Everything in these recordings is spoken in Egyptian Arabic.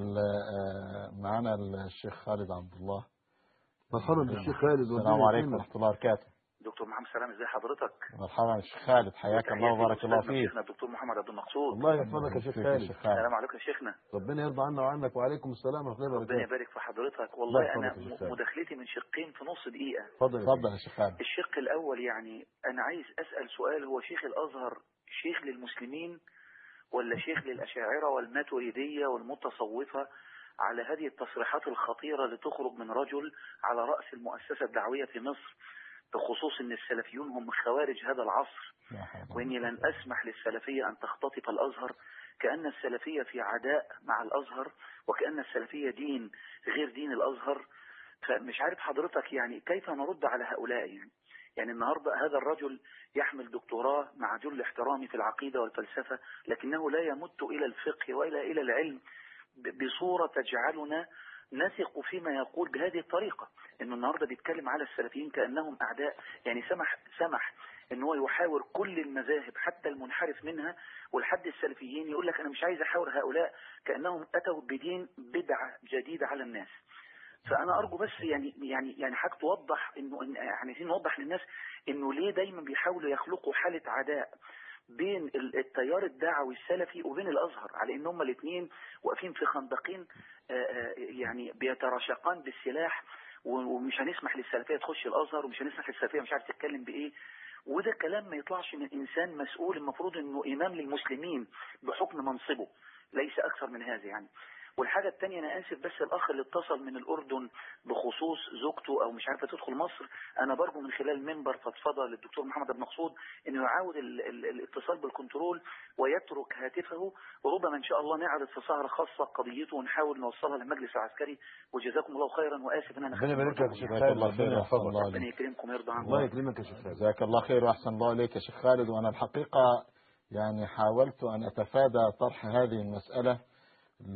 ال- آه، معنا الشيخ خالد عبد الله مرحبا بالشيخ خالد السلام عليكم ورحمة الله وبركاته دكتور محمد سلام ازي حضرتك مرحبا يا شيخ خالد حياك الله وبارك الله فيك شيخنا الدكتور محمد عبد المقصود الله يحفظك يا شيخ فيك يا خالد شيخ خالد السلام عليكم يا شيخنا ربنا يرضى عنا وعنك وعليكم السلام ورحمه الله ربنا وبركاته يبارك في حضرتك الله والله انا يحفظك يا شيخ خالد. مداخلتي من شقين في نص دقيقه اتفضل يا تفضل يا شيخ خالد الشق الاول يعني انا عايز اسال سؤال هو شيخ الازهر شيخ للمسلمين ولا شيخ للاشاعره والماتريديه والمتصوفه على هذه التصريحات الخطيره اللي تخرج من رجل على راس المؤسسه الدعويه في مصر بخصوص ان السلفيون هم خوارج هذا العصر لا حول ولا وإني لن أسمح للسلفية أن تختطف الأزهر كأن السلفية في عداء مع الأزهر وكأن السلفية دين غير دين الأزهر فمش عارف حضرتك يعني كيف نرد على هؤلاء يعني يعني النهاردة هذا الرجل يحمل دكتوراه مع جل احترامي في العقيدة والفلسفة لكنه لا يمت إلى الفقه وإلى إلى العلم ب- بصورة تجعلنا نثق فيما يقول بهذه الطريقة انه النهاردة بيتكلم على السلفيين كأنهم أعداء يعني سمح سمح ان هو يحاور كل المذاهب حتى المنحرف منها والحد السلفيين يقول لك انا مش عايز احاور هؤلاء كانهم اتوا بدين بدعه جديده على الناس فانا ارجو بس يعني يعني يعني حضرتك توضح انه إن- يعني عايزين نوضح للناس انه ليه دايما بيحاولوا يخلقوا حاله عداء بين ال- التيار الدعوي السلفي وبين الازهر على ان هما الاثنين واقفين في خندقين آه، آه، يعني بيتراشقان بالسلاح و- ومش هنسمح للسلفيه تخش الازهر ومش هنسمح للسلفيه مش عارف تتكلم بايه وده كلام ما يطلعش من انسان مسؤول المفروض انه امام للمسلمين بحكم منصبه ليس اكثر من هذا يعني والحاجة التانية أنا آسف بس الأخ اللي اتصل من الأردن بخصوص زوجته أو مش عارفة تدخل مصر أنا برجو من خلال منبر فضفضة للدكتور محمد بن مقصود إنه يعاود ال ال الاتصال بالكنترول ويترك هاتفه وربما إن شاء الله نعرض في سهرة خاصة قضيته ونحاول نوصلها للمجلس العسكري وجزاكم الله خيرا وآسف إن أنا ربنا يبارك لك يا شيخ جزاك خالد الله خير ربنا واحسن يحفظك الله ربنا عليك يكرمكم ويرضى عنكم الله يكرمك يا شيخ خالد جزاك الله خير واحسن الله اليك يا شيخ خالد وانا الحقيقه يعني حاولت ان اتفادى طرح هذه المساله ل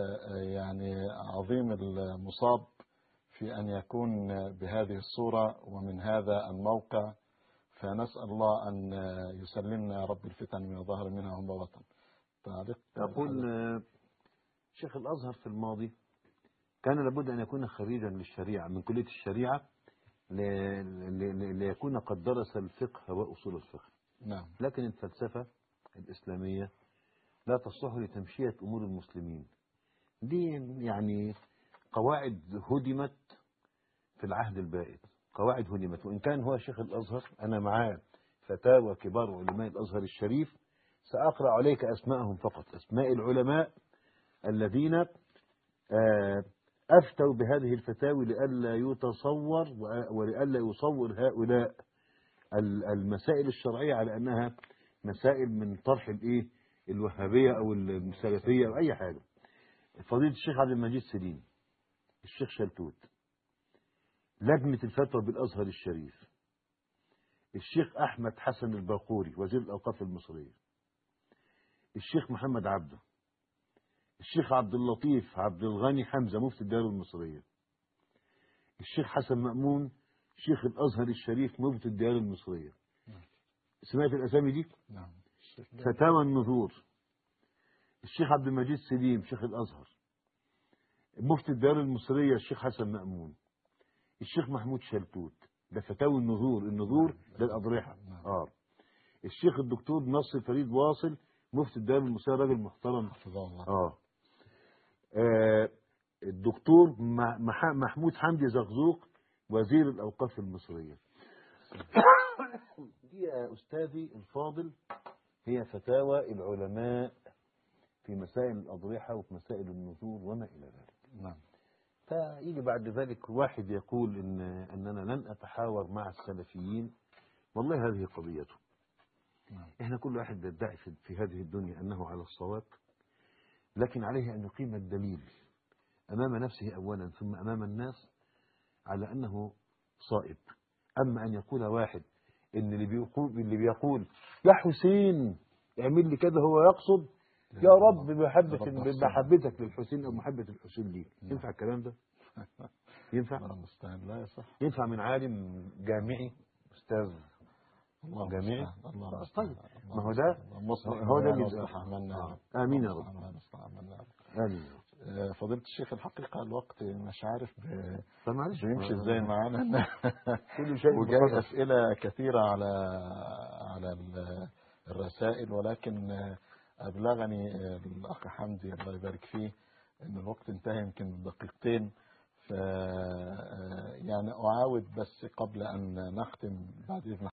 يعني عظيم المصاب في ان يكون بهذه الصوره ومن هذا الموقع فنسال الله ان يسلمنا يا رب الفتن من ظهر منها هم وطن تعليق يقول آه، شيخ الازهر في الماضي كان لابد ان يكون خريجا للشريعه من كليه الشريعه ل- ل- ل- ليكون قد درس الفقه واصول الفقه نعم لكن الفلسفه الاسلاميه لا تصلح لتمشيه امور المسلمين دي يعني قواعد هدمت في العهد البائد قواعد هدمت وان كان هو شيخ الازهر انا معاه فتاوى كبار علماء الازهر الشريف ساقرا عليك اسماءهم فقط اسماء العلماء الذين آه، افتوا بهذه الفتاوي لئلا يتصور وأ- ولئلا يصور هؤلاء ال- المسائل الشرعيه على انها مسائل من طرح الايه الوهابيه او السلفيه او اي حاجه فضيله الشيخ عبد المجيد سليم الشيخ شلتوت لجنه الفتوى بالازهر الشريف الشيخ احمد حسن الباقوري وزير الاوقاف المصريه الشيخ محمد عبده الشيخ عبد اللطيف عبد الغني حمزه مفتي الدار المصريه الشيخ حسن مأمون شيخ الازهر الشريف مفتي الديار المصريه سمعت الاسامي دي نعم فتاوى النذور الشيخ عبد المجيد سليم شيخ الازهر مفتي الدار المصريه الشيخ حسن مأمون الشيخ محمود شلتوت ده فتاوى النذور النذور ده الاضرحه اه الشيخ الدكتور نصر فريد واصل مفتي الدار المصريه راجل محترم حفظه الله اه آه، الدكتور مح- مح- محمود حمدي زغزوق وزير الأوقاف المصرية دي يا أستاذي الفاضل هي فتاوى العلماء في مسائل الأضرحة وفي مسائل النذور وما إلى ذلك نعم فيجي بعد ذلك واحد يقول إن أننا لن أتحاور مع السلفيين والله هذه قضيته نعم. إحنا كل واحد يدعي في- في هذه الدنيا أنه على الصواب لكن عليه أن يقيم الدليل أمام نفسه أولا ثم أمام الناس على أنه صائب أما أن يقول واحد إن اللي بيقول, اللي بيقول يا حسين اعمل لي كذا هو يقصد يا رب بمحبة رب أحسن. بمحبتك للحسين أو محبة الحسين ليك ينفع الكلام ده؟ ينفع؟ الله المستعان لا يصح ينفع من عالم جامعي أستاذ الله جميع المستعان. الله خلاص طيب. المستعان. ما هو ده مصلح هو ده ما اللي يصلح عملنا آه. آمين يا رب. مصلح ما يصلح عملنا آمين آه، فضيلة الشيخ الحقيقة الوقت مش عارف ب- فمعلش بيمشي ازاي معانا كل شيء وجاي بقدر. أسئلة كثيرة على على ال- الرسائل ولكن أبلغني الأخ حمدي الله يبارك فيه أن الوقت انتهى يمكن بدقيقتين ف يعني أعاود بس قبل أن نختم بعد إذن